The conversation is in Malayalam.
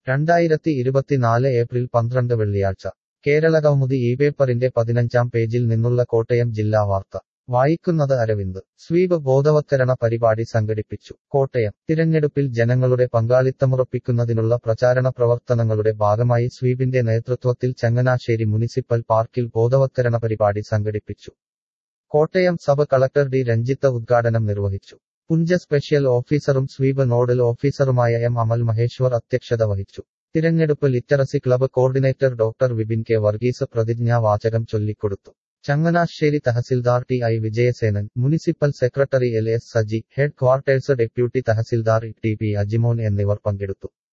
രണ്ടായിരത്തി ഇരുപത്തിനാല് ഏപ്രിൽ പന്ത്രണ്ട് വെള്ളിയാഴ്ച കേരളകൗമുദി ഈ പേപ്പറിന്റെ പതിനഞ്ചാം പേജിൽ നിന്നുള്ള കോട്ടയം ജില്ലാ വാർത്ത വായിക്കുന്നത് അരവിന്ദ് സ്വീപ് ബോധവത്കരണ പരിപാടി സംഘടിപ്പിച്ചു കോട്ടയം തിരഞ്ഞെടുപ്പിൽ ജനങ്ങളുടെ പങ്കാളിത്തമുറപ്പിക്കുന്നതിനുള്ള പ്രചാരണ പ്രവർത്തനങ്ങളുടെ ഭാഗമായി സ്വീപിന്റെ നേതൃത്വത്തിൽ ചങ്ങനാശ്ശേരി മുനിസിപ്പൽ പാർക്കിൽ ബോധവത്കരണ പരിപാടി സംഘടിപ്പിച്ചു Kottayam sub collector D Ranjith ഉദ്ഘാടനം നിർവഹിച്ചു പുഞ്ച സ്പെഷ്യൽ ഓഫീസറും സ്വീപ് നോഡൽ ഓഫീസറുമായ എം അമൽ മഹേശ്വർ അധ്യക്ഷത വഹിച്ചു തിരഞ്ഞെടുപ്പ് literacy club coordinator doctor Vipin K Varghese പ്രതിജ്ഞാവാചകം ചൊല്ലിക്കൊടുത്തു Changanassery tahsildar T I Vijayasenan municipal secretary L S Saji headquarters deputy tahsildar T P Ajimon എന്നിവർ പങ്കെടുത്തു